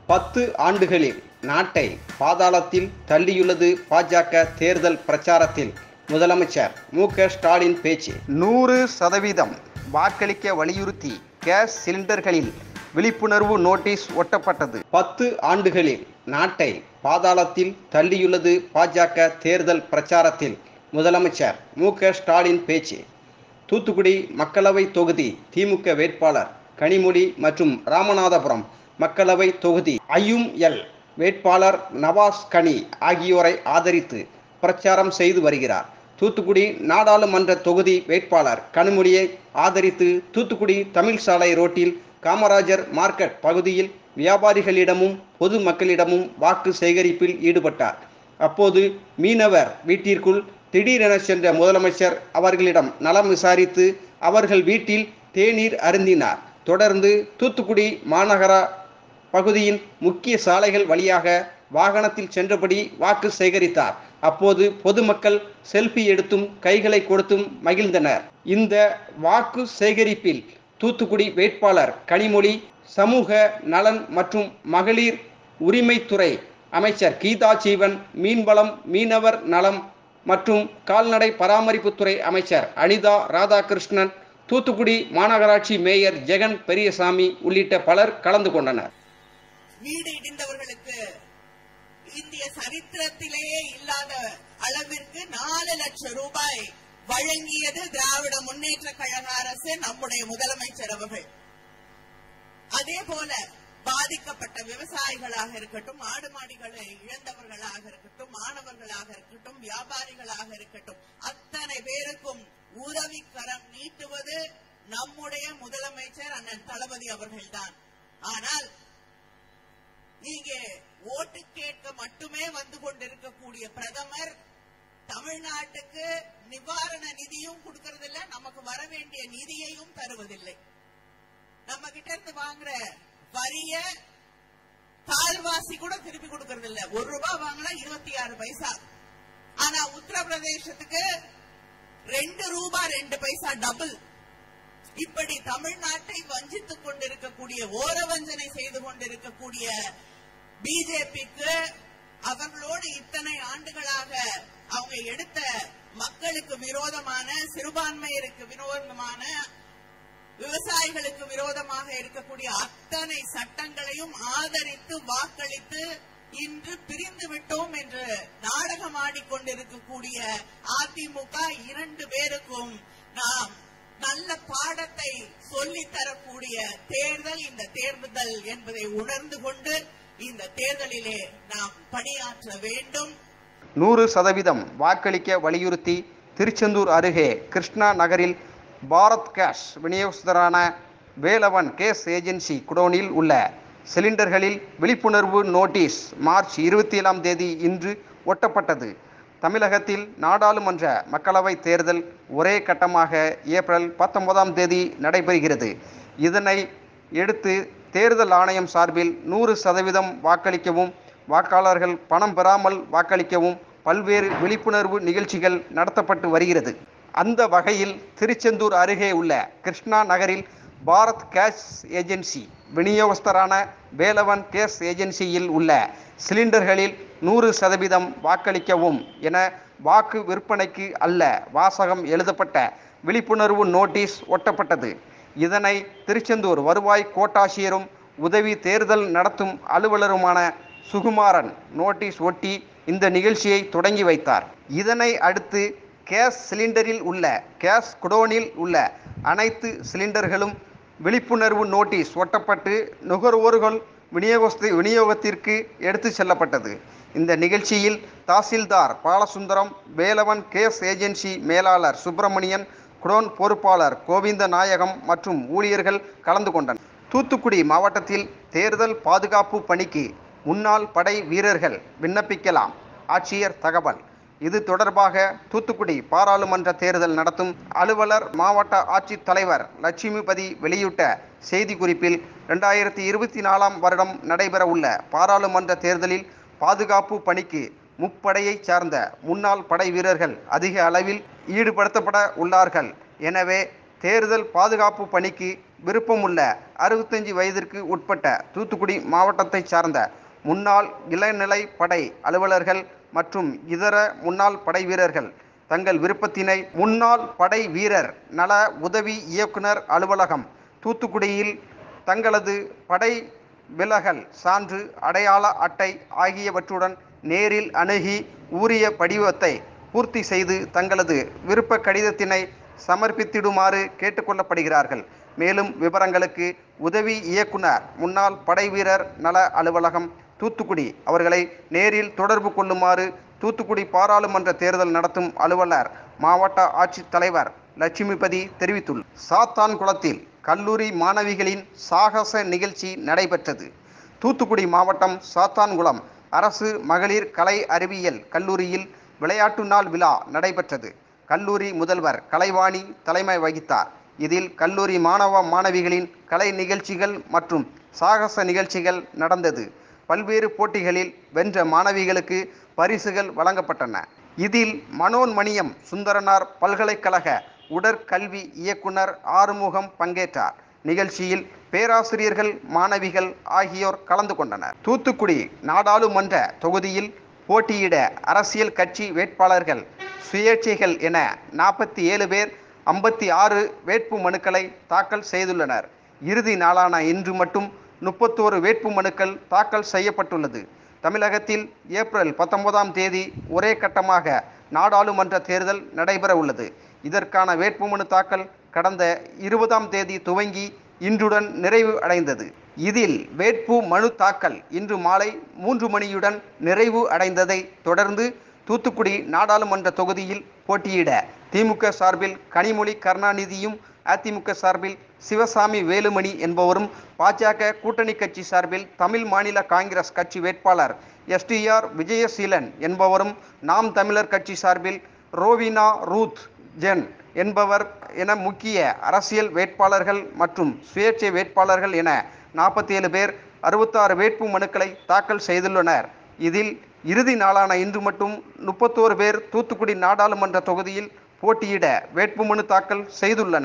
பத்து ஆண்டுகளில் நாட்டை பாதாளத்தில் தள்ளியுள்ளது பாஜக தேர்தல் பிரச்சாரத்தில் முதலமைச்சர் மு க ஸ்டாலின் பேச்சு நூறு சதவீதம் வாக்களிக்க வலியுறுத்தி கேஸ் சிலிண்டர்களில் விழிப்புணர்வு நோட்டீஸ் ஒட்டப்பட்டது பத்து ஆண்டுகளில் நாட்டை பாதாளத்தில் தள்ளியுள்ளது பாஜக தேர்தல் பிரச்சாரத்தில் முதலமைச்சர் மு க ஸ்டாலின் பேச்சு தூத்துக்குடி மக்களவை தொகுதி திமுக வேட்பாளர் கனிமொழி மற்றும் ராமநாதபுரம் மக்களவை தொகுதி ஐயும்எல் வேட்பாளர் நவாஸ் கனி ஆகியோரை ஆதரித்து பிரச்சாரம் செய்து வருகிறார் தூத்துக்குடி நாடாளுமன்ற தொகுதி வேட்பாளர் கனிமொழியை ஆதரித்து தூத்துக்குடி தமிழ் சாலை ரோட்டில் காமராஜர் மார்க்கெட் பகுதியில் வியாபாரிகளிடமும் பொது மக்களிடமும் வாக்கு சேகரிப்பில் ஈடுபட்டார் அப்போது மீனவர் வீட்டிற்குள் திடீரென சென்ற முதலமைச்சர் அவர்களிடம் நலம் விசாரித்து அவர்கள் வீட்டில் தேநீர் அருந்தினார் தொடர்ந்து தூத்துக்குடி மாநகரா பகுதியின் முக்கிய சாலைகள் வழியாக வாகனத்தில் சென்றபடி வாக்கு சேகரித்தார் அப்போது பொதுமக்கள் செல்ஃபி எடுத்தும் கைகளை கொடுத்தும் மகிழ்ந்தனர் இந்த வாக்கு சேகரிப்பில் தூத்துக்குடி வேட்பாளர் கனிமொழி சமூக நலன் மற்றும் மகளிர் உரிமைத்துறை அமைச்சர் கீதா ஜீவன் மீன்வளம் மீனவர் நலம் மற்றும் கால்நடை பராமரிப்புத்துறை அமைச்சர் அனிதா ராதாகிருஷ்ணன் தூத்துக்குடி மாநகராட்சி மேயர் ஜெகன் பெரியசாமி உள்ளிட்ட பலர் கலந்து கொண்டனர் வீடு இடிந்தவர்களுக்கு இந்திய சரித்திரத்திலேயே இல்லாத அளவிற்கு நாலு லட்சம் ரூபாய் வழங்கியது திராவிட முன்னேற்ற கழக அரசு நம்முடைய முதலமைச்சர் அவர்கள் அதே போல பாதிக்கப்பட்ட விவசாயிகளாக இருக்கட்டும் ஆடு மாடிகளை இழந்தவர்களாக இருக்கட்டும் மாணவர்களாக இருக்கட்டும் வியாபாரிகளாக இருக்கட்டும் அத்தனை பேருக்கும் உதவி கரம் நீட்டுவது நம்முடைய முதலமைச்சர் அண்ணன் தளபதி அவர்கள்தான் ஆனால் இங்கே ஓட்டு கேட்க மட்டுமே வந்து கொண்டிருக்கக்கூடிய பிரதமர் தமிழ்நாட்டுக்கு நிவாரண நிதியும் கொடுக்கறதில்ல நமக்கு வர வேண்டிய நிதியையும் தருவதில்லை நம்ம கிட்ட இருந்து வாங்குற வரிய கால்வாசி கூட திருப்பி கொடுக்கறது இல்ல ஒரு ரூபாய் வாங்கினா இருபத்தி ஆறு பைசா ஆனா உத்தரப்பிரதேசத்துக்கு ரெண்டு ரூபாய் ரெண்டு பைசா டபுள் இப்படி தமிழ்நாட்டை வஞ்சித்துக் கொண்டிருக்கக்கூடிய ஓரவஞ்சனை செய்து கொண்டிருக்கக்கூடிய பிஜேபிக்கு அவர்களோடு இத்தனை ஆண்டுகளாக அவங்க எடுத்த மக்களுக்கு விரோதமான சிறுபான்மையருக்கு விரோதமான விவசாயிகளுக்கு விரோதமாக இருக்கக்கூடிய அத்தனை சட்டங்களையும் ஆதரித்து வாக்களித்து இன்று பிரிந்து விட்டோம் என்று நாடகம் ஆடிக்கொண்டிருக்கக்கூடிய அதிமுக இரண்டு பேருக்கும் நாம் நல்ல பாடத்தை சொல்லித் தரக்கூடிய தேர்தல் இந்த தேர்தல் என்பதை உணர்ந்து கொண்டு இந்த தேர்தலிலே நாம் பணியாற்ற வேண்டும் நூறு சதவீதம் வாக்களிக்க வலியுறுத்தி திருச்செந்தூர் அருகே கிருஷ்ணா நகரில் பாரத் கேஷ் விநியோகஸ்தரான வேலவன் கேஸ் ஏஜென்சி குடோனில் உள்ள சிலிண்டர்களில் விழிப்புணர்வு நோட்டீஸ் மார்ச் இருபத்தி ஏழாம் தேதி இன்று ஒட்டப்பட்டது தமிழகத்தில் நாடாளுமன்ற மக்களவைத் தேர்தல் ஒரே கட்டமாக ஏப்ரல் பத்தொன்பதாம் தேதி நடைபெறுகிறது இதனை எடுத்து தேர்தல் ஆணையம் சார்பில் நூறு சதவீதம் வாக்களிக்கவும் வாக்காளர்கள் பணம் பெறாமல் வாக்களிக்கவும் பல்வேறு விழிப்புணர்வு நிகழ்ச்சிகள் நடத்தப்பட்டு வருகிறது அந்த வகையில் திருச்செந்தூர் அருகே உள்ள கிருஷ்ணா நகரில் பாரத் கேஸ் ஏஜென்சி விநியோகஸ்தரான வேலவன் கேஸ் ஏஜென்சியில் உள்ள சிலிண்டர்களில் நூறு சதவீதம் வாக்களிக்கவும் என வாக்கு விற்பனைக்கு அல்ல வாசகம் எழுதப்பட்ட விழிப்புணர்வு நோட்டீஸ் ஒட்டப்பட்டது இதனை திருச்செந்தூர் வருவாய் கோட்டாட்சியரும் உதவி தேர்தல் நடத்தும் அலுவலருமான சுகுமாரன் நோட்டீஸ் ஒட்டி இந்த நிகழ்ச்சியை தொடங்கி வைத்தார் இதனை அடுத்து கேஸ் சிலிண்டரில் உள்ள கேஸ் குடோனில் உள்ள அனைத்து சிலிண்டர்களும் விழிப்புணர்வு நோட்டீஸ் ஒட்டப்பட்டு நுகர்வோர்கள் விநியோகஸ்த விநியோகத்திற்கு எடுத்து செல்லப்பட்டது இந்த நிகழ்ச்சியில் தாசில்தார் பாலசுந்தரம் வேலவன் கேஸ் ஏஜென்சி மேலாளர் சுப்பிரமணியன் குடோன் பொறுப்பாளர் கோவிந்த நாயகம் மற்றும் ஊழியர்கள் கலந்து கொண்டனர் தூத்துக்குடி மாவட்டத்தில் தேர்தல் பாதுகாப்பு பணிக்கு முன்னாள் படை வீரர்கள் விண்ணப்பிக்கலாம் ஆட்சியர் தகவல் இது தொடர்பாக தூத்துக்குடி பாராளுமன்ற தேர்தல் நடத்தும் அலுவலர் மாவட்ட ஆட்சித் தலைவர் லட்சுமிபதி வெளியிட்ட செய்திக்குறிப்பில் ரெண்டாயிரத்தி இருபத்தி நாலாம் வருடம் நடைபெறவுள்ள பாராளுமன்ற தேர்தலில் பாதுகாப்பு பணிக்கு முப்படையைச் சார்ந்த முன்னாள் படை வீரர்கள் அதிக அளவில் ஈடுபடுத்தப்பட உள்ளார்கள் எனவே தேர்தல் பாதுகாப்பு பணிக்கு விருப்பமுள்ள அறுபத்தஞ்சு வயதிற்கு உட்பட்ட தூத்துக்குடி மாவட்டத்தைச் சார்ந்த முன்னாள் இளநிலை படை அலுவலர்கள் மற்றும் இதர முன்னாள் படை வீரர்கள் தங்கள் விருப்பத்தினை முன்னாள் படை வீரர் நல உதவி இயக்குனர் அலுவலகம் தூத்துக்குடியில் தங்களது படை விலகல் சான்று அடையாள அட்டை ஆகியவற்றுடன் நேரில் அணுகி உரிய படிவத்தை பூர்த்தி செய்து தங்களது விருப்ப கடிதத்தினை சமர்ப்பித்திடுமாறு கேட்டுக்கொள்ளப்படுகிறார்கள் மேலும் விவரங்களுக்கு உதவி இயக்குனர் முன்னாள் படை வீரர் நல அலுவலகம் தூத்துக்குடி அவர்களை நேரில் தொடர்பு கொள்ளுமாறு தூத்துக்குடி பாராளுமன்ற தேர்தல் நடத்தும் அலுவலர் மாவட்ட ஆட்சித்தலைவர் லட்சுமிபதி தெரிவித்துள்ளார் சாத்தான்குளத்தில் கல்லூரி மாணவிகளின் சாகச நிகழ்ச்சி நடைபெற்றது தூத்துக்குடி மாவட்டம் சாத்தான்குளம் அரசு மகளிர் கலை அறிவியல் கல்லூரியில் விளையாட்டு நாள் விழா நடைபெற்றது கல்லூரி முதல்வர் கலைவாணி தலைமை வகித்தார் இதில் கல்லூரி மாணவ மாணவிகளின் கலை நிகழ்ச்சிகள் மற்றும் சாகச நிகழ்ச்சிகள் நடந்தது பல்வேறு போட்டிகளில் வென்ற மாணவிகளுக்கு பரிசுகள் வழங்கப்பட்டன இதில் மனோன்மணியம் சுந்தரனார் பல்கலைக்கழக உடற்கல்வி இயக்குனர் ஆறுமுகம் பங்கேற்றார் நிகழ்ச்சியில் பேராசிரியர்கள் மாணவிகள் ஆகியோர் கலந்து கொண்டனர் தூத்துக்குடி நாடாளுமன்ற தொகுதியில் போட்டியிட அரசியல் கட்சி வேட்பாளர்கள் சுயேட்சைகள் என நாற்பத்தி ஏழு பேர் ஐம்பத்தி ஆறு வேட்பு மனுக்களை தாக்கல் செய்துள்ளனர் இறுதி நாளான இன்று மட்டும் முப்பத்தோரு வேட்பு மனுக்கள் தாக்கல் செய்யப்பட்டுள்ளது தமிழகத்தில் ஏப்ரல் பத்தொன்பதாம் தேதி ஒரே கட்டமாக நாடாளுமன்ற தேர்தல் நடைபெற உள்ளது இதற்கான வேட்புமனு தாக்கல் கடந்த இருபதாம் தேதி துவங்கி இன்றுடன் நிறைவு அடைந்தது இதில் வேட்பு மனு தாக்கல் இன்று மாலை மூன்று மணியுடன் நிறைவு அடைந்ததை தொடர்ந்து தூத்துக்குடி நாடாளுமன்ற தொகுதியில் போட்டியிட திமுக சார்பில் கனிமொழி கருணாநிதியும் அதிமுக சார்பில் சிவசாமி வேலுமணி என்பவரும் பாஜக கூட்டணி கட்சி சார்பில் தமிழ் மாநில காங்கிரஸ் கட்சி வேட்பாளர் எஸ்டிஆர் விஜயசீலன் என்பவரும் நாம் தமிழர் கட்சி சார்பில் ரோவினா ரூத் ஜென் என்பவர் என முக்கிய அரசியல் வேட்பாளர்கள் மற்றும் சுயேட்சை வேட்பாளர்கள் என நாற்பத்தி ஏழு பேர் அறுபத்தாறு வேட்பு மனுக்களை தாக்கல் செய்துள்ளனர் இதில் இறுதி நாளான இன்று மட்டும் முப்பத்தோரு பேர் தூத்துக்குடி நாடாளுமன்ற தொகுதியில் போட்டியிட வேட்புமனு தாக்கல் செய்துள்ளனர்